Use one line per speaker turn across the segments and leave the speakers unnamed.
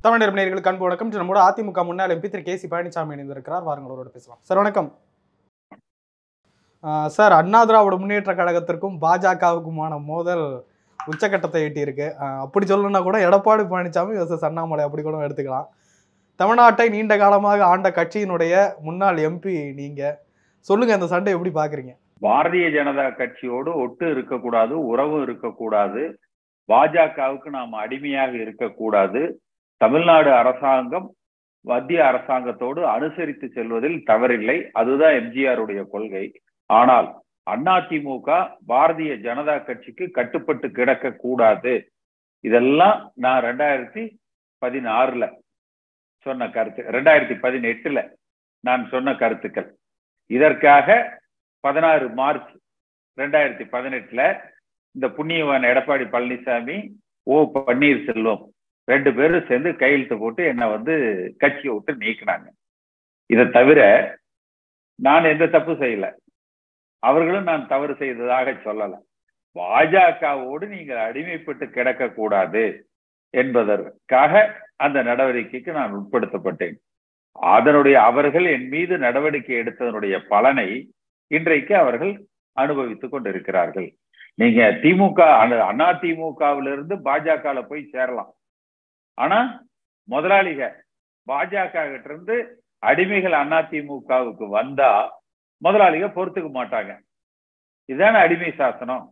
தமிழர் நேயர்களுக்கு அன்பு வணக்கம் இன்று நம்மோட அதிமுக முன்னாள் MP Thiru K C Palanisamy இணைந்திருக்கிறார் வாருங்கள் அவரோட பேசலாம் சார் வணக்கம் ஆஹ் சார் அண்ணா திராவிட முன்னேற்ற கழகத்திற்கும் பாஜகவுக்குமான மோதல் உச்சக்கட்டத்தை எட்டியிருக்கு ஆஹ் அப்படி சொல்லணும்னா கூட எடப்பாடி பழனிசாமி வர்சஸ் அண்ணாமலை அப்படி கூட எடுத்துக்கலாம் தமிழ்நாட்டை நீண்ட காலமாக ஆண்ட கட்சியினுடைய முன்னாள் எம்பி நீங்க சொல்லுங்க இந்த சண்டை எப்படி பாக்குறீங்க
பாரதிய ஜனதா கட்சியோடு ஒட்டு இருக்கக்கூடாது உறவு இருக்கக்கூடாது பாஜகவுக்கு நாம் அடிமையாக இருக்கக்கூடாது தமிழ்நாடு அரசாங்கம் மத்திய அரசாங்கத்தோடு அனுசரித்து செல்வதில் தவறில்லை அதுதான் எம்ஜிஆருடைய கொள்கை ஆனால் அதிமுக பாரதிய ஜனதா கட்சிக்கு கட்டுப்பட்டு கிடக்க கூடாது இதெல்லாம் நான் ரெண்டாயிரத்தி பதினாறுல சொன்ன கருத்து ரெண்டாயிரத்தி பதினெட்டுல நான் சொன்ன கருத்துக்கள் இதற்காக பதினாறு மார்ச் ரெண்டாயிரத்தி பதினெட்டுல இந்த புண்ணியவான் எடப்பாடி பழனிசாமி ஓ பன்னீர்செல்வம் ரெண்டு பேரும் சேர்ந்து கையெழுத்து போட்டு என்னை வந்து கட்சியை விட்டு நீக்கினாங்க இதை தவிர நான் எந்த தப்பு செய்யல அவர்களும் நான் தவறு செய்ததாக சொல்லல பாஜகவோடு நீங்கள் அடிமைப்பட்டு கிடக்க கூடாது என்பதற்காக அந்த நடவடிக்கைக்கு நான் உட்படுத்தப்பட்டேன் அதனுடைய அவர்கள் என் மீது நடவடிக்கை எடுத்ததனுடைய பலனை இன்றைக்கு அவர்கள் அனுபவித்துக் கொண்டிருக்கிறார்கள் நீங்க திமுக அண்ணா திமுகவிலிருந்து பாஜக போய் சேரலாம் ஆனா முதலாளிக பாஜக கிட்ட இருந்து அடிமைகள் அண்ணா திமுகவுக்கு வந்தா முதலாளிக பொறுத்துக்க மாட்டாங்க இதுதானே அடிமை சாசனம்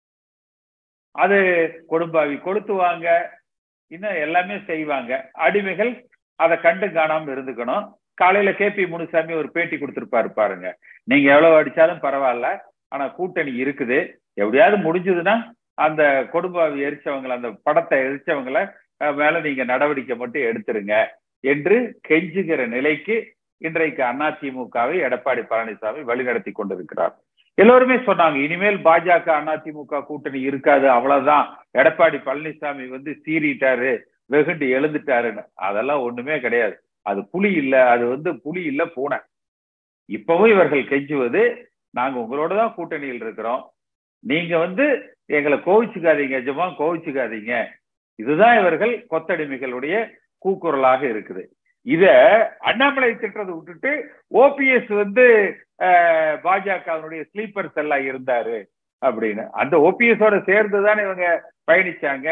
அது கொடும்பாவி கொளுத்துவாங்க இன்னும் எல்லாமே செய்வாங்க அடிமைகள் அதை கண்டு காணாம இருந்துக்கணும் காலையில கே பி முனுசாமி ஒரு பேட்டி கொடுத்துருப்பாரு பாருங்க நீங்க எவ்வளவு அடிச்சாலும் பரவாயில்ல ஆனா கூட்டணி இருக்குது எப்படியாவது முடிஞ்சதுன்னா அந்த கொடும்பாவி எரிச்சவங்களை அந்த படத்தை எரிச்சவங்களை மேல நீங்க நடவடிக்கை மட்டும் எடுத்துருங்க என்று கெஞ்சுகிற நிலைக்கு இன்றைக்கு அதிமுகவை எடப்பாடி பழனிசாமி வழிநடத்தி கொண்டிருக்கிறார் எல்லோருமே சொன்னாங்க இனிமேல் பாஜக அதிமுக கூட்டணி இருக்காது அவ்வளவுதான் எடப்பாடி பழனிசாமி வந்து சீறிட்டாரு வெகுண்டு எழுந்துட்டாருன்னு அதெல்லாம் ஒண்ணுமே கிடையாது அது புலி இல்ல அது வந்து புலி இல்ல பூனை இப்பவும் இவர்கள் கெஞ்சுவது நாங்க உங்களோட தான் கூட்டணியில் இருக்கிறோம் நீங்க வந்து எங்களை கோவிச்சுக்காதீங்க எஜமா கோவிச்சுக்காதீங்க இதுதான் இவர்கள் கொத்தடிமைகளுடைய கூக்குரலாக இருக்குது இத அண்ணாமலை திட்டத்தை விட்டுட்டு ஓபிஎஸ் வந்து பாஜகவினுடைய ஸ்லீப்பர் செல்லா இருந்தாரு அப்படின்னு அந்த ஓபிஎஸோட சேர்ந்து தானே இவங்க பயணிச்சாங்க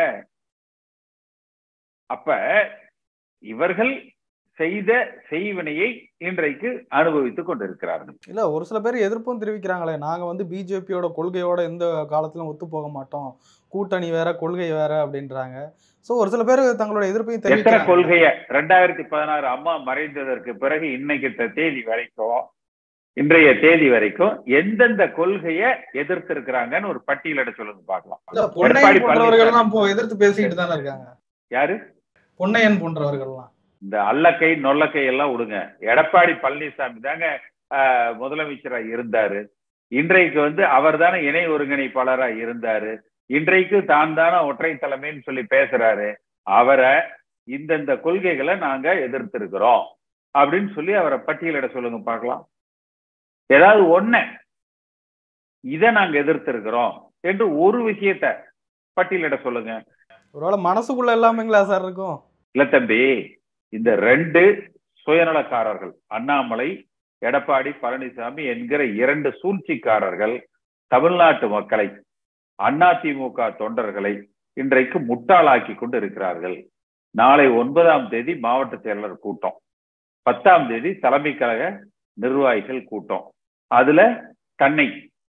அப்ப இவர்கள் செய்த செய்வினையை இன்றைக்கு அனுபவித்துக் கொண்டிருக்கிறார்கள்
இல்ல ஒரு சில பேர் எதிர்ப்பும் தெரிவிக்கிறாங்களே நாங்க வந்து பிஜேபியோட கொள்கையோட எந்த காலத்திலும் ஒத்து போக மாட்டோம் கூட்டணி வேற கொள்கை வேற அப்படின்றாங்க சோ ஒரு சில பேர் தங்களோட எதிர்ப்பையும்
எத்தனை
தெரிவிக்கிறாங்க
கொள்கைய ரெண்டாயிரத்தி பதினாறு அம்மா மறைந்ததற்கு பிறகு இன்னைக்கு தேதி வரைக்கும் இன்றைய தேதி வரைக்கும் எந்தெந்த கொள்கைய எதிர்த்து இருக்கிறாங்கன்னு ஒரு பட்டியலிட சொல்லுங்க பார்க்கலாம்
இல்ல,
எடப்பாடி
பொன்னையன் போன்றவர்கள்லாம் இப்போ எதிர்த்து பேசிக்கிட்டு தானே இருக்காங்க
யாரு
பொன்னையன் போன்றவர்கள்லாம்
இந்த அல்லக்கை நொல்லக்கை எல்லாம் விடுங்க எடப்பாடி பழனிசாமி தாங்க ஆஹ், முதலமைச்சரா இருந்தாரு இன்றைக்கு வந்து அவர் தானே இணை ஒருங்கிணைப்பாளரா இருந்தாரு இன்றைக்கு தான் தானே ஒற்றை தலைமைன்னு சொல்லி பேசுறாரு அவரை இந்தந்த கொள்கைகளை நாங்க எதிர்த்திருக்கிறோம் அப்படின்னு சொல்லி அவரை பட்டியலிட சொல்லுங்க பார்க்கலாம் ஏதாவது ஒண்ண இதை நாங்க எதிர்த்திருக்கிறோம் என்று ஒரு விஷயத்த பட்டியலிட சொல்லுங்க
ஒருவேளை மனசுக்குள்ள எல்லாமேங்களா சார் இருக்கும்
இல்ல தம்பி இந்த ரெண்டு சுயநலக்காரர்கள் அண்ணாமலை எடப்பாடி பழனிசாமி என்கிற இரண்டு சூழ்ச்சிக்காரர்கள் தமிழ்நாட்டு மக்களை அதிமுக தொண்டர்களை இன்றைக்கு முட்டாளாக்கி கொண்டு இருக்கிறார்கள் நாளை ஒன்பதாம் தேதி மாவட்ட செயலர் கூட்டம் பத்தாம் தேதி தலைமை கழக நிர்வாகிகள் கூட்டம் அதுல தன்னை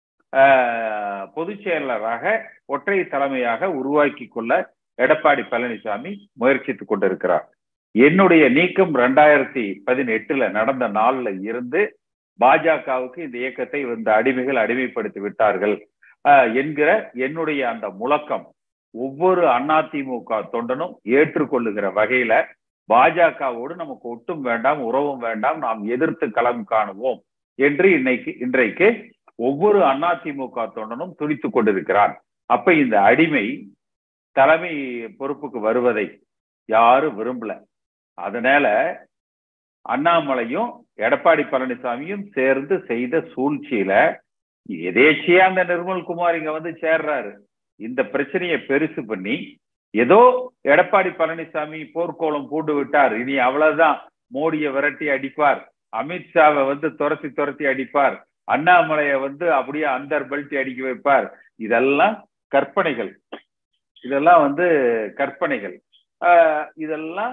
ஆஹ், பொதுச் செயலராக ஒற்றை தலைமையாக உருவாக்கி கொள்ள எடப்பாடி பழனிசாமி முயற்சித்துக் கொண்டிருக்கிறார் என்னுடைய நீக்கம் ரெண்டாயிரத்தி பதினெட்டுல நடந்த நாள்ல இருந்து பாஜகவுக்கு இந்த இயக்கத்தை இந்த அடிமைகள் அடிமைப்படுத்தி விட்டார்கள் ஆஹ், என்கிற என்னுடைய அந்த முழக்கம் ஒவ்வொரு அதிமுக தொண்டனும் ஏற்றுக்கொள்ளுகிற வகையில பாஜகவோடு நமக்கு ஒட்டும் வேண்டாம் உறவும் வேண்டாம் நாம் எதிர்த்து களம் காணுவோம் என்று இன்னைக்கு இன்றைக்கு ஒவ்வொரு அதிமுக தொண்டனும் துடித்துக் கொண்டிருக்கிறான் அப்ப இந்த அடிமை தலைமை பொறுப்புக்கு வருவதை யாரும் விரும்பல அதனால அண்ணாமலையும் எடப்பாடி பழனிசாமியும் சேர்ந்து செய்த சூழ்ச்சியில எதேச்சியா அந்த நிர்மல்குமார் இங்க வந்து சேர்றாரு இந்த பிரச்சனையை பெருசு பண்ணி ஏதோ எடப்பாடி பழனிசாமி போர்க்கோளம் பூண்டு விட்டார் இனி அவ்வளவுதான் மோடியை விரட்டி அடிப்பார் அமித்ஷாவை வந்து துரத்தி துரத்தி அடிப்பார் அண்ணாமலையை வந்து அப்படியே அந்தர் பெல்ட் அடிக்க வைப்பார் இதெல்லாம் கற்பனைகள் இதெல்லாம் வந்து கற்பனைகள் ஆஹ் இதெல்லாம்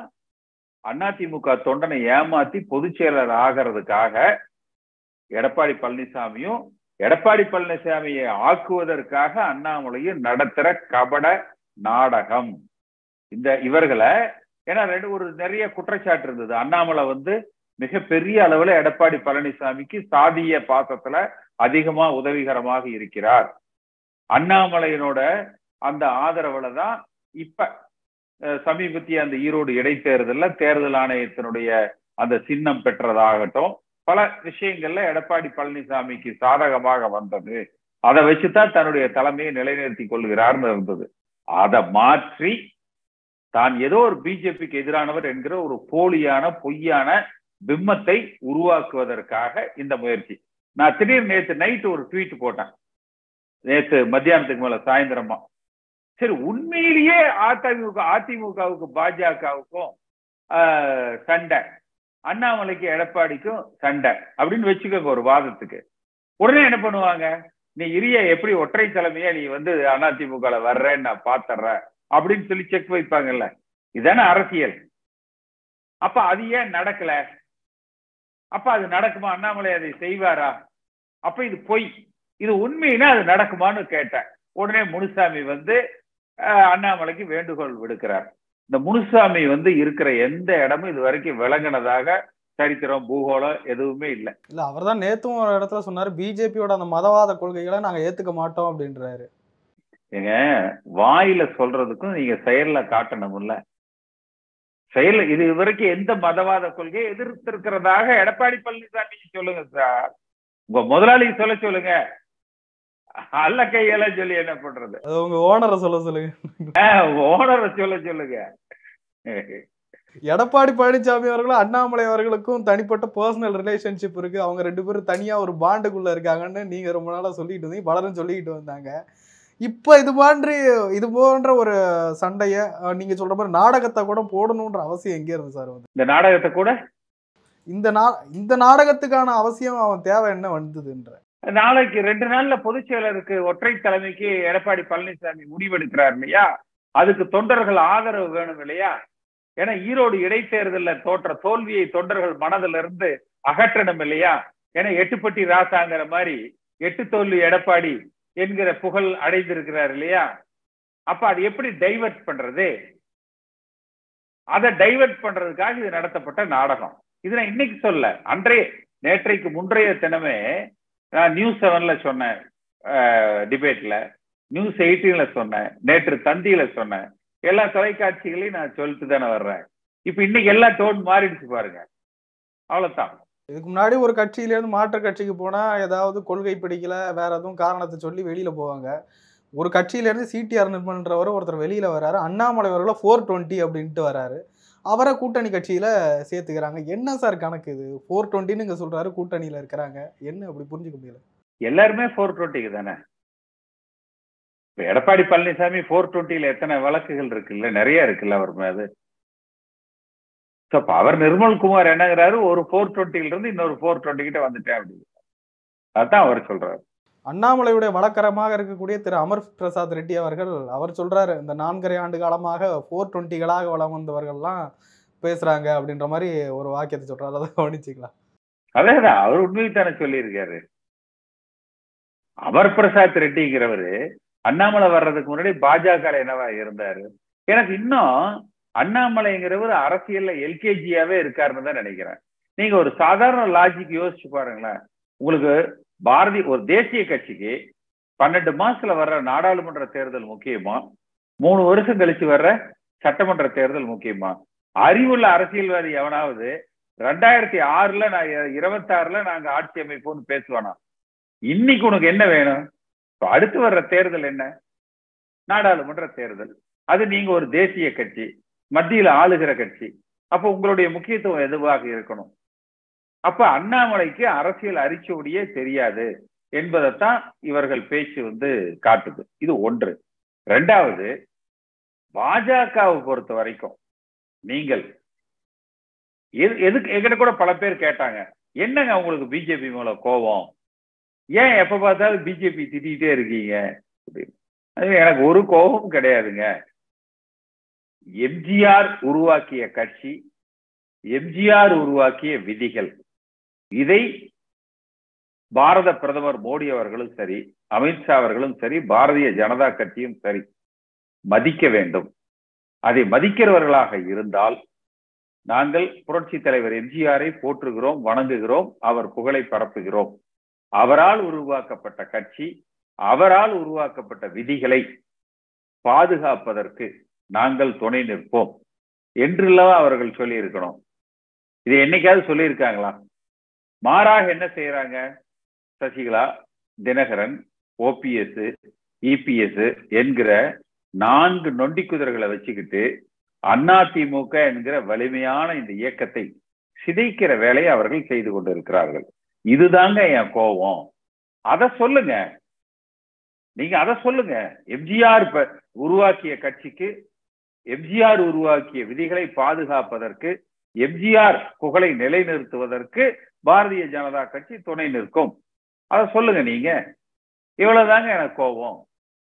அதிமுக தொண்டனை ஏமாத்தி பொதுச் செயலர் ஆகிறதுக்காக எடப்பாடி பழனிசாமியும் எடப்பாடி பழனிசாமியை ஆக்குவதற்காக அண்ணாமலையும் நடத்துற கபட நாடகம் இந்த இவர்களை ஏன்னா ரெண்டு ஒரு நிறைய குற்றச்சாட்டு இருந்தது அண்ணாமலை வந்து மிகப்பெரிய அளவுல எடப்பாடி பழனிசாமிக்கு சாதிய பாசத்துல அதிகமா உதவிகரமாக இருக்கிறார் அண்ணாமலையினோட அந்த ஆதரவுல தான் இப்ப சமீபத்திய அந்த ஈரோடு இடைத்தேர்தல்ல தேர்தல் ஆணையத்தினுடைய அந்த சின்னம் பெற்றதாகட்டும் பல விஷயங்கள்ல எடப்பாடி பழனிசாமிக்கு சாதகமாக வந்தது அதை வச்சுதான் தன்னுடைய தலைமையை நிலைநிறுத்தி கொள்கிறார்னு இருந்தது அதை மாற்றி தான் ஏதோ ஒரு பிஜேபிக்கு எதிரானவர் என்கிற ஒரு போலியான பொய்யான பிம்மத்தை உருவாக்குவதற்காக இந்த முயற்சி நான் திடீர்னு நேற்று நைட்டு ஒரு ட்வீட் போட்டேன் நேற்று மத்தியானத்துக்கு மேல சாயந்தரமா சரி உண்மையிலேயே அதிமுக அதிமுகவுக்கு பாஜகவுக்கும் சண்டை அண்ணாமலைக்கு எடப்பாடிக்கும் சண்டை அப்படின்னு வச்சுக்கோங்க ஒரு வாதத்துக்கு உடனே என்ன பண்ணுவாங்க நீ இரிய எப்படி ஒற்றை தலைமையா நீ வந்து அதிமுக வர்றேன்னு நான் பாத்துறேன் அப்படின்னு சொல்லி செக் வைப்பாங்கல்ல இதானே அரசியல் அப்ப அது ஏன் நடக்கல அப்ப அது நடக்குமா அண்ணாமலை அதை செய்வாரா அப்ப இது பொய் இது உண்மையினா அது நடக்குமான்னு கேட்டேன் உடனே முனுசாமி வந்து அண்ணாமலைக்கு வேண்டுகோள் விடுக்கிறார் இந்த முனுசாமி வந்து இருக்கிற எந்த இடமும் இது வரைக்கும் விளங்கினதாக சரித்திரம் பூகோளம் எதுவுமே இல்லை
இல்ல அவர் தான் நேத்தும் ஒரு இடத்துல சொன்னாரு பிஜேபியோட அந்த மதவாத கொள்கைகளை நாங்க ஏத்துக்க மாட்டோம் அப்படின்றாரு
ஏங்க வாயில சொல்றதுக்கும் நீங்க செயல்ல காட்டணும்ல செயல் இது வரைக்கும் எந்த மதவாத கொள்கையை எதிர்த்திருக்கிறதாக எடப்பாடி பழனிசாமி சொல்லுங்க சார் உங்க முதலாளி சொல்ல சொல்லுங்க அல்ல கையெல்லாம் சொல்லி என்ன பண்றது
அது உங்க ஓனரை சொல்ல சொல்லுங்க
ஓனரை சொல்ல சொல்லுங்க
எடப்பாடி பழனிசாமி அவர்களும் அண்ணாமலை அவர்களுக்கும் தனிப்பட்ட பர்சனல் ரிலேஷன்ஷிப் இருக்கு அவங்க ரெண்டு பேரும் தனியா ஒரு பாண்டுக்குள்ள இருக்காங்கன்னு நீங்க ரொம்ப நாளா சொல்லிட்டு இருந்தீங்க பலரும் சொல்லிக்கிட்டு வந்தாங்க இப்ப இது மாதிரி இது போன்ற ஒரு சண்டைய நீங்க சொல்ற மாதிரி நாடகத்தை கூட போடணும்ன்ற அவசியம் எங்க இருந்து சார் வந்து
இந்த நாடகத்தை கூட
இந்த நா இந்த நாடகத்துக்கான அவசியம் அவன் தேவை என்ன வந்ததுன்ற
நாளைக்கு ரெண்டு நாள்ல பொதுச் செயலருக்கு ஒற்றை தலைமைக்கு எடப்பாடி பழனிசாமி முடிவெடுக்கிறார் இல்லையா அதுக்கு தொண்டர்கள் ஆதரவு வேணும் இல்லையா ஏன்னா ஈரோடு இடைத்தேர்தல்ல தோற்ற தோல்வியை தொண்டர்கள் மனதில் இருந்து அகற்றணும் இல்லையா ஏன்னா எட்டுப்பட்டி ராசாங்கிற மாதிரி எட்டு தோல்வி எடப்பாடி என்கிற புகழ் அடைந்திருக்கிறார் இல்லையா அப்ப அது எப்படி டைவர்ட் பண்றது அதை டைவர்ட் பண்றதுக்காக இது நடத்தப்பட்ட நாடகம் இது நான் இன்னைக்கு சொல்ல அன்றைய நேற்றைக்கு முன்றைய தினமே நான் நியூஸ் செவன்ல சொன்னேன் டிபேட்ல நியூஸ் எயிட்டீன்ல சொன்னேன் நேற்று தந்தியில சொன்னேன் எல்லா தொலைக்காட்சிகளையும் நான் சொல்லிட்டு தானே வர்றேன் இப்ப இன்னைக்கு எல்லா டோன் மாறிடுச்சு பாருங்க அவ்வளவுதான்
இதுக்கு முன்னாடி ஒரு கட்சியிலேருந்து மாற்று கட்சிக்கு போனா ஏதாவது கொள்கை பிடிக்கல வேற எதுவும் காரணத்தை சொல்லி வெளியில போவாங்க ஒரு கட்சியிலேருந்து சிடிஆர் நிர்மல்ன்றவர் ஒருத்தர் வெளியில வராரு அண்ணாமலை அவர்கள ஃபோர் டுவெண்ட்டி அப்படின்ட்டு வராரு அவரை கூட்டணி கட்சியில சேர்த்துக்கிறாங்க என்ன சார் கணக்கு இது ஃபோர் டுவெண்ட்டின்னு இங்க சொல்றாரு கூட்டணியில இருக்கிறாங்க என்ன அப்படி புரிஞ்சுக்க முடியல
எல்லாருமே ஃபோர் டுவெண்ட்டிக்கு தானே எடப்பாடி பழனிசாமி ஃபோர் டுவெண்ட்டில எத்தனை வழக்குகள் இருக்குல்ல நிறைய இருக்குல்ல அவர் மேது அவர் நிர்மல் குமார் என்னங்கிறாரு ஒரு ஃபோர் டுவெண்ட்டில இருந்து இன்னொரு ஃபோர் டுவெண்ட்டி கிட்ட வந்துட்டேன் அப்படின்னு அதான் அவர் சொல்றாரு
அண்ணாமலையுடைய வழக்கரமாக இருக்கக்கூடிய திரு அமர் பிரசாத் ரெட்டி அவர்கள் அவர் சொல்றாரு இந்த நான்கரை ஆண்டு காலமாக ஃபோர் டுவெண்ட்டிகளாக வளம் வந்தவர்கள்லாம் பேசுறாங்க அப்படின்ற மாதிரி ஒரு வாக்கியத்தை சொல்றாரு அதை கவனிச்சுக்கலாம்
அதேதான் அவர் உண்மைத்தானே சொல்லியிருக்காரு அமர் பிரசாத் ரெட்டிங்கிறவரு அண்ணாமலை வர்றதுக்கு முன்னாடி பாஜக என்னவா இருந்தாரு எனக்கு இன்னும் அண்ணாமலைங்கிறவர் அரசியல்ல எல்கேஜியாவே இருக்காருன்னு தான் நினைக்கிறேன் நீங்க ஒரு சாதாரண லாஜிக் யோசிச்சு பாருங்களேன் உங்களுக்கு பாரதி ஒரு தேசிய கட்சிக்கு பன்னெண்டு மாசத்துல வர்ற நாடாளுமன்ற தேர்தல் முக்கியமா மூணு வருஷம் கழிச்சு வர்ற சட்டமன்ற தேர்தல் முக்கியமா அறிவுள்ள அரசியல்வாதி எவனாவது ரெண்டாயிரத்தி ஆறுல நான் இருபத்தி ஆறுல நாங்க ஆட்சி அமைப்போம்னு பேசுவானா இன்னைக்கு உனக்கு என்ன வேணும் அடுத்து வர்ற தேர்தல் என்ன நாடாளுமன்ற தேர்தல் அது நீங்க ஒரு தேசிய கட்சி மத்தியில ஆளுகிற கட்சி அப்ப உங்களுடைய முக்கியத்துவம் எதுவாக இருக்கணும் அப்ப அண்ணாமலைக்கு அரசியல் அரிச்சோடியே தெரியாது என்பதைத்தான் இவர்கள் பேச்சு வந்து காட்டுது இது ஒன்று ரெண்டாவது பாஜகவை பொறுத்த வரைக்கும் நீங்கள் எது- எதுக்கு என்கிட்ட கூட பல பேர் கேட்டாங்க என்னங்க உங்களுக்கு பிஜேபி மேல கோபம் ஏன் எப்ப பார்த்தாலும் பிஜேபி திட்டிகிட்டே இருக்கீங்க அப்படின்னு. அது எனக்கு ஒரு கோபம் கிடையாதுங்க எம்ஜிஆர் உருவாக்கிய கட்சி எம்ஜிஆர் உருவாக்கிய விதிகள் இதை பாரத பிரதமர் மோடி அவர்களும் சரி அமித்ஷா அவர்களும் சரி பாரதிய ஜனதா கட்சியும் சரி மதிக்க வேண்டும் அதை மதிக்கிறவர்களாக இருந்தால் நாங்கள் புரட்சி தலைவர் எம்ஜிஆரை போற்றுகிறோம் வணங்குகிறோம் அவர் புகழை பரப்புகிறோம் அவரால் உருவாக்கப்பட்ட கட்சி அவரால் உருவாக்கப்பட்ட விதிகளை பாதுகாப்பதற்கு நாங்கள் துணை நிற்போம் என்றெல்லாம் அவர்கள் சொல்லி இருக்கணும் இது என்னைக்காவது சொல்லியிருக்காங்களா மாறாக என்ன செய்யறாங்க சசிகலா தினகரன் ஓபிஎஸ் இபிஎஸ் என்கிற நான்கு நொண்டி குதிரைகளை வச்சுக்கிட்டு அதிமுக என்கிற வலிமையான இந்த இயக்கத்தை சிதைக்கிற வேலையை அவர்கள் செய்து கொண்டிருக்கிறார்கள் இதுதாங்க என் கோபம் அதை சொல்லுங்க நீங்க அதை சொல்லுங்க எம்ஜிஆர் இப்ப உருவாக்கிய கட்சிக்கு எம்ஜிஆர் உருவாக்கிய விதிகளை பாதுகாப்பதற்கு எம்ஜிஆர் புகழை நிலைநிறுத்துவதற்கு பாரதிய ஜனதா கட்சி துணை நிற்கும் அதை சொல்லுங்க நீங்க இவ்வளவுதாங்க எனக்கு கோபம்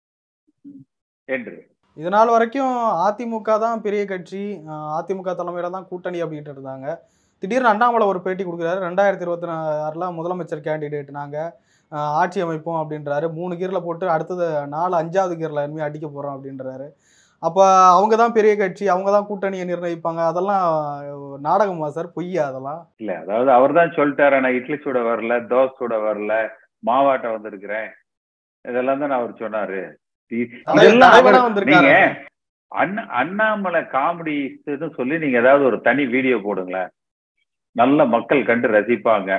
என்று
இது நாள் வரைக்கும் அதிமுக தான் பெரிய கட்சி அஹ் அதிமுக தலைமையில தான் கூட்டணி அப்படின்ட்டு இருந்தாங்க திடீர்னு அண்ணாமலை ஒரு பேட்டி கொடுக்குறாரு ரெண்டாயிரத்தி இருபத்தி ஆறில் முதலமைச்சர் கேண்டிடேட் நாங்கள் ஆட்சி அமைப்போம் அப்படின்றாரு மூணு கீரில் போட்டு அடுத்தது நாலு அஞ்சாவது கீரில் இனிமேல் அடிக்க போகிறோம் அப்படின்றாரு அப்போ அவங்க தான் பெரிய கட்சி அவங்க தான் கூட்டணியை நிர்ணயிப்பாங்க அதெல்லாம் நாடகமா சார் பொய்யா அதெல்லாம்
இல்ல அதாவது அவர் தான் சொல்லிட்டாரு நான் இட்லி சுட வரல தோசை சுட வரல மாவாட்ட வந்திருக்கிறேன் இதெல்லாம் தான் அவர் சொன்னாரு இ-
தலை-
இதெல்லாம்
தலைவனா
அவர்-
வந்திருக்காரு.
நீங்க அண்ணா அண்ணாமலை காமெடிஸ்ன்னு சொல்லி நீங்க ஏதாவது ஒரு தனி வீடியோ போடுங்களேன் நல்ல மக்கள் கண்டு ரசிப்பாங்க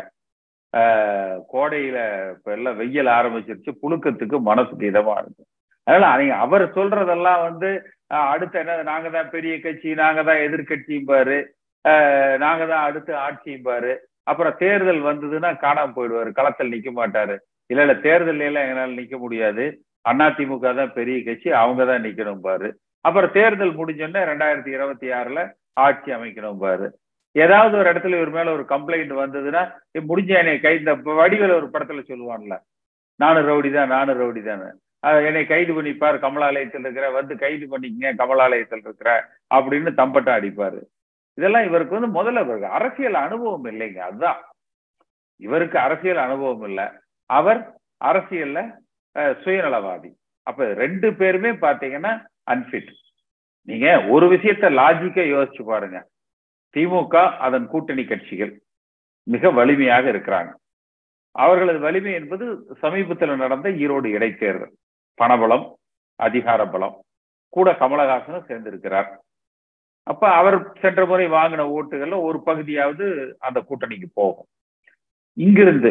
ஆஹ் கோடையில இப்ப எல்லாம் வெயில் ஆரம்பிச்சிருச்சு புழுக்கத்துக்கு மனசுக்கு இதமா இருக்கும் அதனால நீங்க அவர் சொல்றதெல்லாம் வந்து ஆஹ் அடுத்து என்ன நாங்க தான் பெரிய கட்சி நாங்க தான் எதிர்கட்சிம்பாரு ஆஹ் நாங்க தான் அடுத்து ஆட்சிம்பாரு அப்புறம் தேர்தல் வந்ததுன்னா காணாம போயிடுவாரு களத்தில் நிக்க மாட்டாரு இல்ல இல்ல தேர்தல் எல்லாம் எங்களால நிக்க முடியாது அதிமுக தான் பெரிய கட்சி அவங்க தான் நிக்கணும் பாரு அப்புறம் தேர்தல் முடிஞ்சோடனே ரெண்டாயிரத்தி இருபத்தி ஆறுல ஆட்சி அமைக்கணும் பாரு ஏதாவது ஒரு இடத்துல இவர் மேல ஒரு கம்ப்ளைண்ட் வந்ததுன்னா "ஏய், முடிஞ்ச என்னை கைது இந்த வடிவேல ஒரு படத்துல சொல்லுவான்ல நானும் ரவுடி தான் நானும் ரவுடி தான் என்னை கைது பண்ணிப்பார் கமலாலயத்தில் இருக்கிற வந்து கைது பண்ணிக்கங்க கமலாலயத்தில் இருக்கிற அப்படின்னு தம்பட்டம் அடிப்பாரு இதெல்லாம் இவருக்கு வந்து முதல்ல இவருக்கு அரசியல் அனுபவம் இல்லைங்க அதுதான் இவருக்கு அரசியல் அனுபவம் இல்லை அவர் அரசியல்ல அஹ், சுயநலவாதி அப்ப ரெண்டு பேருமே பாத்தீங்கன்னா அன்பிட் நீங்க ஒரு விஷயத்த லாஜிக்கா யோசிச்சு பாருங்க திமுக அதன் கூட்டணி கட்சிகள் மிக வலிமையாக இருக்கிறாங்க அவர்களது வலிமை என்பது சமீபத்தில் நடந்த ஈரோடு இடைத்தேர்தல் பணபலம் அதிகார பலம் கூட கமலஹாசனும் சேர்ந்திருக்கிறார் அப்ப அவர் சென்ற முறை வாங்கின ஓட்டுகள்ல ஒரு பகுதியாவது அந்த கூட்டணிக்கு போகும் இங்கிருந்து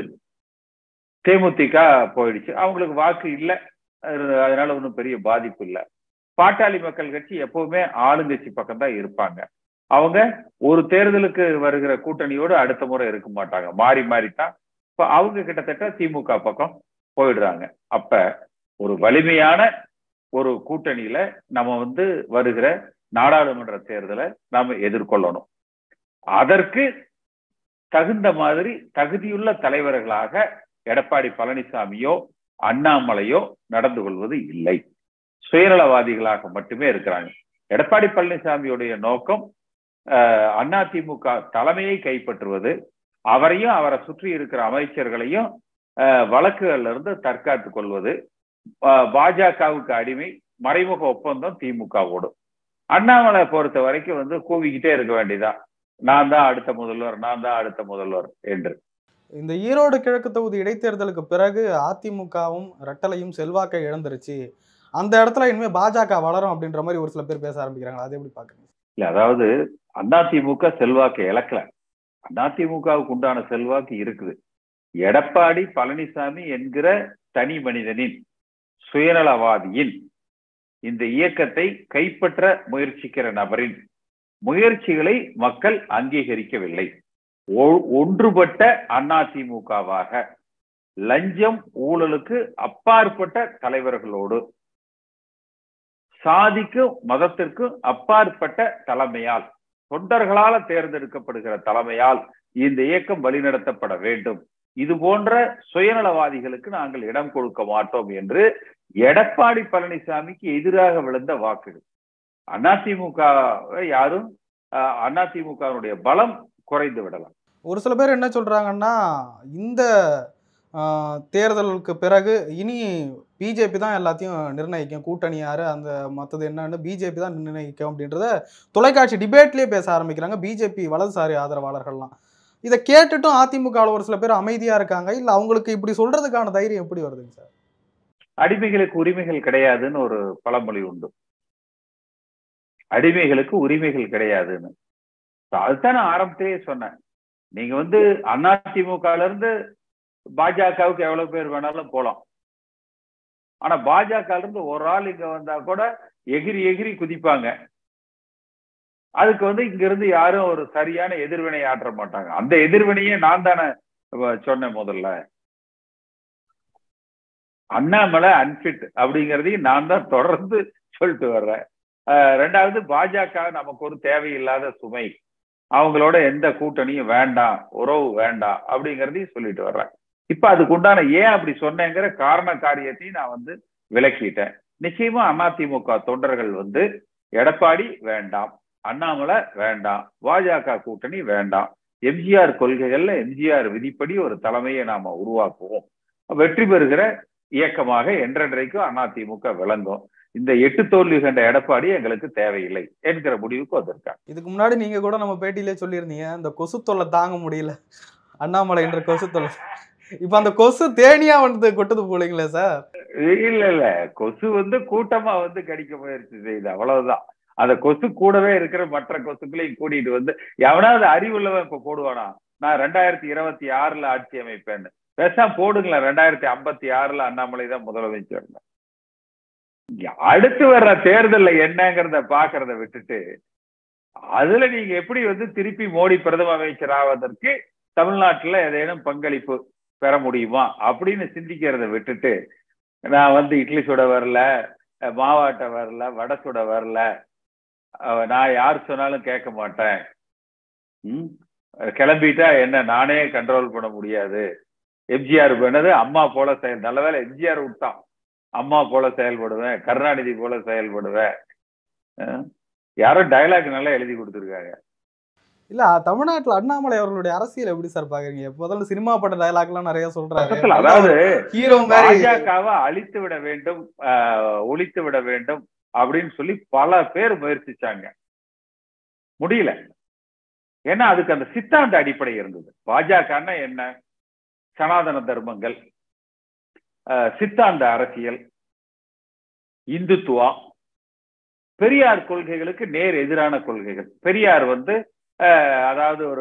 தேமுதிக போயிடுச்சு அவங்களுக்கு வாக்கு இல்லை அதனால ஒன்றும் பெரிய பாதிப்பு இல்லை பாட்டாளி மக்கள் கட்சி எப்பவுமே ஆளுங்கட்சி பக்கம் தான் இருப்பாங்க அவங்க ஒரு தேர்தலுக்கு வருகிற கூட்டணியோடு அடுத்த முறை இருக்க மாட்டாங்க மாறி மாறி தான் இப்ப அவங்க கிட்டத்தட்ட திமுக பக்கம் போயிடுறாங்க அப்ப ஒரு வலிமையான ஒரு கூட்டணியில நம்ம வந்து வருகிற நாடாளுமன்ற தேர்தலை நாம எதிர்கொள்ளணும் அதற்கு தகுந்த மாதிரி தகுதியுள்ள தலைவர்களாக எடப்பாடி பழனிசாமியோ அண்ணாமலையோ நடந்து கொள்வது இல்லை சுயநலவாதிகளாக மட்டுமே இருக்கிறாங்க எடப்பாடி பழனிசாமியுடைய நோக்கம் அதிமுக தலைமையை கைப்பற்றுவது அவரையும் அவரை சுற்றி இருக்கிற அமைச்சர்களையும் வழக்குகள்ல இருந்து தற்காத்துக் கொள்வது பாஜகவுக்கு அடிமை மறைமுக ஒப்பந்தம் திமுகவோடு அண்ணாமலை பொறுத்த வரைக்கும் வந்து கூவிக்கிட்டே இருக்க வேண்டியதான் நான் தான் அடுத்த முதல்வர் நான் தான் அடுத்த முதல்வர் என்று
இந்த ஈரோடு கிழக்கு தொகுதி இடைத்தேர்தலுக்கு பிறகு அதிமுகவும் ரெட்டலையும் செல்வாக்கை இழந்துருச்சு அந்த இடத்துல இனிமே பாஜக வளரும் அப்படின்ற மாதிரி ஒரு சில பேர் பேச ஆரம்பிக்கிறாங்க அதை எப்படி பாக்குறீங்க
இல்ல அதாவது அதிமுக செல்வாக்கு இழக்கல அதிமுகவுக்கு உண்டான செல்வாக்கு இருக்குது எடப்பாடி பழனிசாமி என்கிற தனி மனிதனின் சுயநலவாதியின் இந்த இயக்கத்தை கைப்பற்ற முயற்சிக்கிற நபரின் முயற்சிகளை மக்கள் அங்கீகரிக்கவில்லை ஒன்றுபட்ட அதிமுகவாக லஞ்சம் ஊழலுக்கு அப்பாற்பட்ட தலைவர்களோடு சாதிக்கும் மதத்திற்கும் அப்பாற்பட்ட தலைமையால் தொண்டர்களால தேர்ந்தெடுக்கப்படுகிற தலைமையால் இந்த இயக்கம் வழிநடத்தப்பட வேண்டும் இது போன்ற சுயநலவாதிகளுக்கு நாங்கள் இடம் கொடுக்க மாட்டோம் என்று எடப்பாடி பழனிசாமிக்கு எதிராக விழுந்த வாக்குகள் அதிமுக யாரும் அதிமுகவுடைய பலம் குறைந்து விடலாம்
ஒரு சில பேர் என்ன சொல்றாங்கன்னா இந்த ஆஹ், தேர்தலுக்கு பிறகு இனி பிஜேபி தான் எல்லாத்தையும் நிர்ணயிக்கும் கூட்டணி யாரு அந்த மற்றது என்னன்னு பிஜேபி தான் நிர்ணயிக்கும் அப்படின்றத தொலைக்காட்சி டிபேட்லயே பேச ஆரம்பிக்கிறாங்க பிஜேபி வலதுசாரி ஆதரவாளர்கள்லாம் இதை கேட்டுட்டும் அதிமுகவில் ஒரு சில பேர் அமைதியா இருக்காங்க இல்ல அவங்களுக்கு இப்படி சொல்றதுக்கான தைரியம் எப்படி வருதுங்க சார்
அடிமைகளுக்கு உரிமைகள் கிடையாதுன்னு ஒரு பழமொழி உண்டு அடிமைகளுக்கு உரிமைகள் கிடையாதுன்னு அதுதான் நான் ஆரம்பத்திலேயே சொன்னேன் நீங்க வந்து அதிமுகல இருந்து பாஜகவுக்கு எவ்வளவு பேர் வேணாலும் போலாம் ஆனா பாஜக இருந்து ஒரு ஆள் இங்க வந்தா கூட எகிரி எகிரி குதிப்பாங்க அதுக்கு வந்து இங்க இருந்து யாரும் ஒரு சரியான எதிர்வினை ஆற்ற மாட்டாங்க அந்த எதிர்வினையே நான் தானே சொன்னேன் முதல்ல அண்ணாமலை அன்பிட் அப்படிங்கிறதையும் நான் தான் தொடர்ந்து சொல்லிட்டு வர்றேன் ரெண்டாவது பாஜக நமக்கு ஒரு தேவையில்லாத சுமை அவங்களோட எந்த கூட்டணியும் வேண்டாம் உறவு வேண்டாம் அப்படிங்கிறதையும் சொல்லிட்டு வர்றேன் இப்ப அதுக்கு உண்டான ஏன் அப்படி சொன்னேங்கிற காரண காரியத்தையும் நான் வந்து விளக்கிட்டேன் நிச்சயமா அதிமுக தொண்டர்கள் வந்து எடப்பாடி வேண்டாம் அண்ணாமலை வேண்டாம் பாஜக கூட்டணி வேண்டாம் எம்ஜிஆர் கொள்கைகள்ல எம்ஜிஆர் விதிப்படி ஒரு தலைமையை நாம உருவாக்குவோம் வெற்றி பெறுகிற இயக்கமாக என்றென்றைக்கும் அதிமுக விளங்கும் இந்த எட்டு தோல்வி கண்ட எடப்பாடி எங்களுக்கு தேவையில்லை என்கிற முடிவுக்கு வந்திருக்காங்க
இதுக்கு முன்னாடி நீங்க கூட நம்ம பேட்டியிலே சொல்லியிருந்தீங்க இந்த கொசு தொல்லை தாங்க முடியல அண்ணாமலை என்ற கொசு தொல்லை இப்ப அந்த கொசு தேனியா வந்து கொட்டுது போலீங்களே சார்
இல்ல இல்ல கொசு வந்து கூட்டமா வந்து கடிக்க முயற்சி செய்யுது அவ்வளவுதான் அந்த கொசு கூடவே இருக்கிற மற்ற கொசுக்களையும் கூட்டிட்டு வந்து எவனாவது அறிவுள்ளவன் இப்ப போடுவானா நான் ரெண்டாயிரத்தி இருபத்தி ஆறுல ஆட்சி அமைப்பேன்னு பேசாம போடுங்களேன் ரெண்டாயிரத்தி ஐம்பத்தி ஆறுல அண்ணாமலை தான் முதலமைச்சர் அடுத்து வர்ற தேர்தல்ல என்னங்கிறத பாக்குறத விட்டுட்டு அதுல நீங்க எப்படி வந்து திருப்பி மோடி பிரதம அமைச்சர் ஆவதற்கு தமிழ்நாட்டுல ஏதேனும் பங்களிப்பு பெற முடியுமா அப்படின்னு சிந்திக்கிறத விட்டுட்டு நான் வந்து இட்லி சுட வரல மாவாட்ட வரல வடை சுட வரல நான் யார் சொன்னாலும் கேட்க மாட்டேன் ம் கிளம்பிட்டா என்ன நானே கண்ட்ரோல் பண்ண முடியாது எம்ஜிஆர் பண்ணது அம்மா போல செயல் நல்ல வேலை எம்ஜிஆர் விட்டான் அம்மா போல செயல்படுவேன் கருணாநிதி போல செயல்படுவேன் யாரோ டைலாக் நல்லா எழுதி கொடுத்துருக்காங்க
இல்ல தமிழ்நாட்டுல அண்ணாமலை அவர்களுடைய அரசியல் எப்படி சார் பாக்குறீங்க எப்போதாலும் சினிமா பட டைலாக் எல்லாம் நிறைய சொல்றாரு
அதாவது
ஹீரோ
பாஜகவை அழித்து விட வேண்டும் ஒழித்து விட வேண்டும் அப்படின்னு சொல்லி பல பேர் முயற்சிச்சாங்க முடியல ஏன்னா அதுக்கு அந்த சித்தாந்த அடிப்படை இருந்தது பாஜகன்னா என்ன சனாதன தர்மங்கள் சித்தாந்த அரசியல் இந்துத்துவா பெரியார் கொள்கைகளுக்கு நேர் எதிரான கொள்கைகள் பெரியார் வந்து அதாவது ஒரு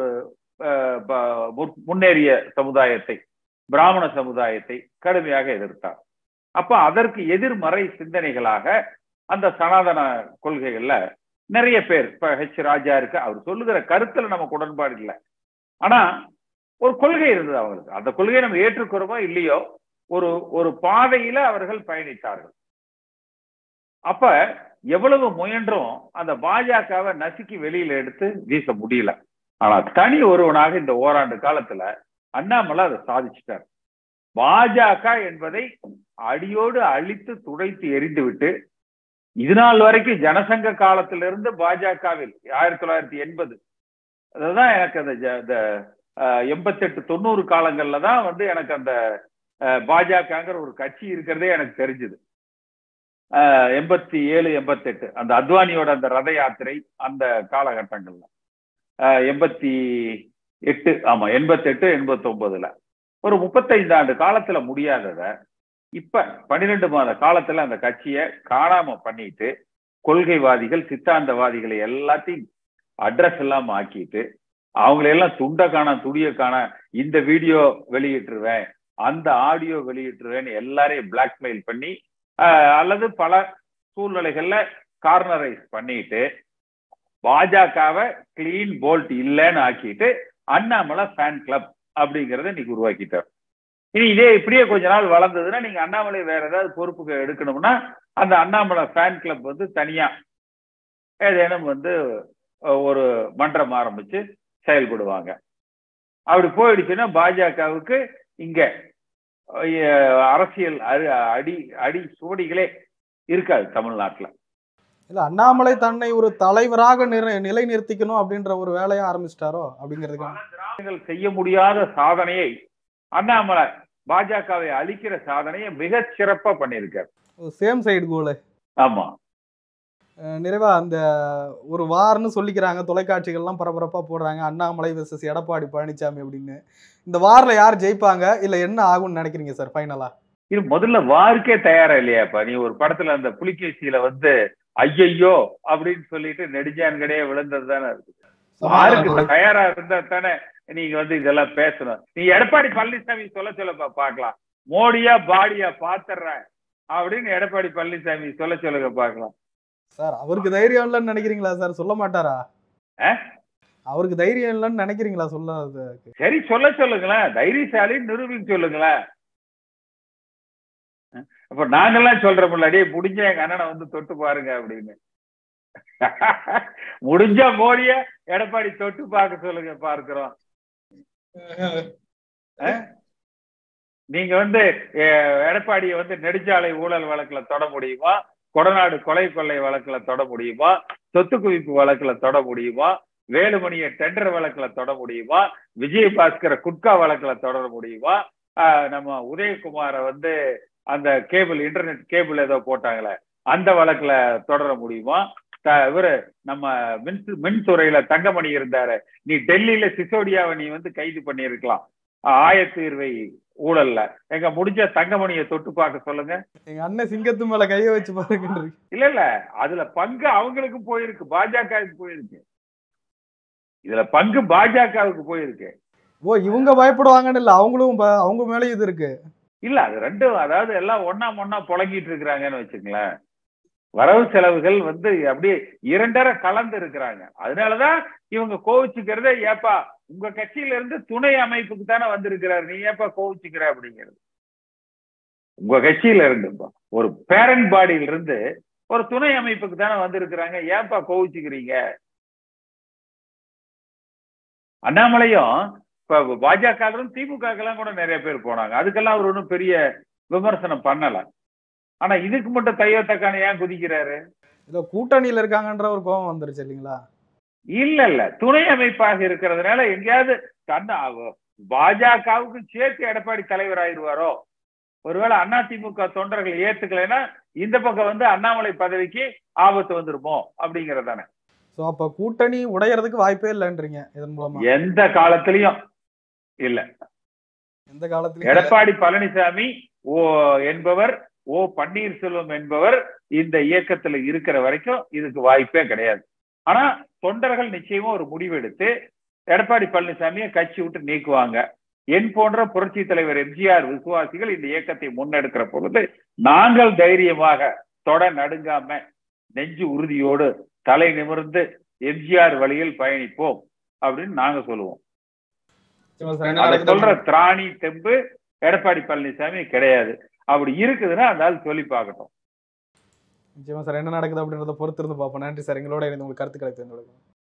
முன்னேறிய சமுதாயத்தை பிராமண சமுதாயத்தை கடுமையாக எதிர்த்தார் அப்ப அதற்கு எதிர்மறை சிந்தனைகளாக அந்த சனாதன கொள்கைகள்ல நிறைய பேர் இப்ப ஹெச் ராஜா இருக்கு அவர் சொல்லுகிற கருத்துல நமக்கு உடன்பாடு இல்லை ஆனா ஒரு கொள்கை இருந்தது அவங்களுக்கு அந்த கொள்கையை நம்ம ஏற்றுக்கிறோமோ இல்லையோ ஒரு ஒரு பாதையில அவர்கள் பயணித்தார்கள் அப்ப எவ்வளவு முயன்றும் அந்த பாஜகவை நசுக்கி வெளியில எடுத்து வீச முடியல ஆனா தனி ஒருவனாக இந்த ஓராண்டு காலத்துல அண்ணாமலை அதை சாதிச்சிட்டார் பாஜக என்பதை அடியோடு அழித்து துடைத்து எரிந்து விட்டு இது நாள் வரைக்கும் ஜனசங்க காலத்திலிருந்து பாஜகவில் ஆயிரத்தி தொள்ளாயிரத்தி எண்பது அதுதான் எனக்கு அந்த எண்பத்தெட்டு தொண்ணூறு காலங்கள்ல தான் வந்து எனக்கு அந்த பாஜகங்கிற ஒரு கட்சி இருக்கிறதே எனக்கு தெரிஞ்சுது எண்பத்தி ஏழு எண்பத்தெட்டு அந்த அத்வானியோட அந்த ரத யாத்திரை அந்த காலகட்டங்கள்ல எண்பத்தி எட்டு ஆமா எண்பத்தெட்டு எண்பத்தி ஒன்பதுல ஒரு முப்பத்தைந்து ஆண்டு காலத்துல முடியாதத இப்ப பன்னிரெண்டு மாத காலத்துல அந்த கட்சியை காணாம பண்ணிட்டு கொள்கைவாதிகள் சித்தாந்தவாதிகளை எல்லாத்தையும் அட்ரஸ் எல்லாம் ஆக்கிட்டு அவங்களையெல்லாம் துண்ட காண துடிய காண இந்த வீடியோ வெளியிட்டுருவேன் அந்த ஆடியோ வெளியிட்டுருவேன் எல்லாரையும் பிளாக்மெயில் பண்ணி அல்லது பல சூழ்நிலைகள்ல கார்னரைஸ் பண்ணிட்டு பாஜகவை கிளீன் போல்ட் இல்லைன்னு ஆக்கிட்டு அண்ணாமலை ஃபேன் கிளப் அப்படிங்கிறத இன்னைக்கு உருவாக்கிட்டார் இனி இதே இப்படியே கொஞ்ச நாள் வளர்ந்ததுன்னா நீங்க அண்ணாமலை வேற ஏதாவது பொறுப்புக்கு எடுக்கணும்னா அந்த அண்ணாமலை ஃபேன் கிளப் வந்து தனியா ஏதேனும் வந்து அஹ், ஒரு மன்றம் ஆரம்பிச்சு செயல்படுவாங்க அப்படி போயிடுச்சுன்னா பாஜகவுக்கு இங்க அஹ், அரசியல் அடி- அடி அடி சுவடிகளே இருக்காது தமிழ்நாட்டுல
இல்ல அண்ணாமலை தன்னை ஒரு தலைவராக நிற- நிலைநிறுத்திக்கணும் அப்படின்ற ஒரு வேலையை ஆரம்பிச்சிட்டாரோ அப்படிங்கிறதுக்கான
திராவிடங்கள் செய்ய முடியாத சாதனையை அண்ணாமலை பாஜகவை அழிக்கிற சாதனையை மிகச் சிறப்பா பண்ணியிருக்காரு
சேம் சைடு கோலு
ஆமா
நிறைவா அந்த ஒரு வார்னு சொல்லிக்கிறாங்க தொலைக்காட்சிகள்லாம் பரபரப்பா போடுறாங்க அண்ணாமலை வெர்சஸ் எடப்பாடி பழனிசாமி அப்படின்னு இந்த வார்ல யார் ஜெயிப்பாங்க இல்ல என்ன ஆகும்னு நினைக்கிறீங்க சார் ஃபைனலா
இது முதல்ல வாருக்கே தயாரா இல்லையாப்பா நீ ஒரு படத்துல அந்த புலிகேசியில வந்து ஐயையோ அப்படின்னு சொல்லிட்டு நெடுஞ்சான்கடையே விழுந்தது தானே இருக்கு வாருக்கு தயாரா இருந்தா தானே நீங்க வந்து இதெல்லாம் பேசணும் நீ எடப்பாடி பழனிசாமி சொல்ல சொல்லப்பா பார்க்கலாம் மோடியா பாடியா பாத்துறேன் அப்படின்னு எடப்பாடி பழனிசாமி சொல்ல சொல்லுங்க பார்க்கலாம்
சார் அவருக்கு தைரியம் இல்லைன்னு நினைக்கிறீங்களா சார் சொல்ல மாட்டாரா
ஆ?
அவருக்கு தைரியம் இல்லைன்னு நினைக்கிறீங்களா சொல்லாது
சரி சொல்ல சொல்லுங்களேன் தைரியசாலி நிரூபிக்க சொல்லுங்களேன் அப்ப நாங்கெல்லாம் சொல்றோம்ல டேய் முடிஞ்ச எங்க அண்ணனை வந்து தொட்டு பாருங்க அப்படின்னு முடிஞ்ச மோடிய எடப்பாடி தொட்டு பார்க்க சொல்லுங்க பார்க்கிறோம் நீங்க வந்து அஹ், எடப்பாடியை வந்து நெடுஞ்சாலை ஊழல் வழக்குல தொட முடியுமா கொடநாடு கொலை கொள்ளை வழக்குல தொட முடியுமா சொத்து குவிப்பு வழக்குல தொட முடியுமா வேலுமணியை டெண்டர் வழக்குல தொட முடியுமா விஜயபாஸ்கர குட்கா வழக்குல தொடர முடியுமா ஆஹ் நம்ம உதயகுமாரை வந்து அந்த கேபிள் இன்டர்நெட் கேபிள் ஏதோ போட்டாங்களே அந்த வழக்குல தொடர முடியுமா த- இவரு நம்ம மின் மின்துறையில தங்கமணி இருந்தாரு நீ டெல்லியில சிசோடியாவை நீ வந்து கைது பண்ணியிருக்கலாம் ஆயத்தீர்வை ஊழல்ல எங்க முடிஞ்ச தங்கமணியை தொட்டு பார்க்க சொல்லுங்க
எங்க அண்ணன் சிங்கத்து மேல கைய வச்சு பாருங்கன்றீங்க
இல்ல இல்ல அதுல பங்கு அவங்களுக்கும் போயிருக்கு பாஜகவுக்கு போயிருக்கு இதுல பங்கு பாஜகவுக்கு போயிருக்கு
ஓ இவங்க பயப்படுவாங்கன்னு இல்ல அவங்களும் ப- அவங்க மேலயும் இது இருக்கு
இல்ல அது ரெண்டும் அதாவது எல்லாம் ஒண்ணா ஒண்ணா புழங்கிட்டு இருக்கிறாங்கன்னு வச்சுங்களேன் வரவு செலவுகள் வந்து அப்படியே இரண்டரை கலந்து இருக்கிறாங்க அதனாலதான் இவங்க கோவிச்சுக்கிறதே ஏப்பா உங்க கட்சியில இருந்து துணை அமைப்புக்கு தானே வந்திருக்கிறாரு நீ ஏப்பா கோவிச்சுக்கிற அப்படிங்கிறது உங்க கட்சியில இருந்து ஒரு பேரண்ட் பாடியில இருந்து ஒரு துணை அமைப்புக்கு தானே வந்திருக்கிறாங்க ஏன்பா கோவிச்சுக்கிறீங்க அண்ணாமலையும் இப்ப பாஜக திமுக எல்லாம் கூட நிறைய பேர் போனாங்க அதுக்கெல்லாம் அவர் ஒன்றும் பெரிய விமர்சனம் பண்ணல ஆனா இதுக்கு மட்டும் தையோ தக்கான ஏன் குதிக்கிறாரு
ஏதோ கூட்டணியில இருக்காங்கன்ற ஒரு கோபம் வந்துருச்சு இல்லைங்களா
இல்ல இல்ல துணை அமைப்பாக இருக்கிறதுனால எங்கேயாவது தன்ன பாஜகவுக்கு சேர்த்து எடப்பாடி தலைவர் ஆயிடுவாரோ ஒருவேளை அதிமுக தொண்டர்கள் ஏத்துக்கலைன்னா இந்த பக்கம் வந்து அண்ணாமலை பதவிக்கு ஆபத்து வந்துருமோ அப்படிங்கறதானே
சோ அப்ப கூட்டணி உடையறதுக்கு வாய்ப்பே இல்லைன்றீங்க இதன் மூலமா
எந்த காலத்திலையும் இல்ல
எந்த காலத்துலயும்
எடப்பாடி பழனிசாமி ஓ என்பவர் ஓ பன்னீர்செல்வம் என்பவர் இந்த இயக்கத்துல இருக்கிற வரைக்கும் இதுக்கு வாய்ப்பே கிடையாது ஆனா தொண்டர்கள் நிச்சயமா ஒரு முடிவெடுத்து எடப்பாடி பழனிசாமியை கட்சி விட்டு நீக்குவாங்க என் போன்ற புரட்சி தலைவர் எம்ஜிஆர் விசுவாசிகள் இந்த இயக்கத்தை முன்னெடுக்கிற பொழுது நாங்கள் தைரியமாக தொட நடுங்காம நெஞ்சு உறுதியோடு தலை நிமிர்ந்து எம்ஜிஆர் வழியில் பயணிப்போம் அப்படின்னு நாங்க சொல்லுவோம் அதை சொல்ற திராணி தெம்பு எடப்பாடி பழனிசாமி கிடையாது அப்படி இருக்குதுன்னா அதால் சொல்லி பார்க்கட்டும்
நிச்சயமா சார் என்ன நடக்குது அப்படின்றத பொறுத்து இருந்து பார்ப்போம் நன்றி சார் எங்களோட இருந்து உங்களுக்கு கருத்துக்களை தேர்ந்தெடுக்கும்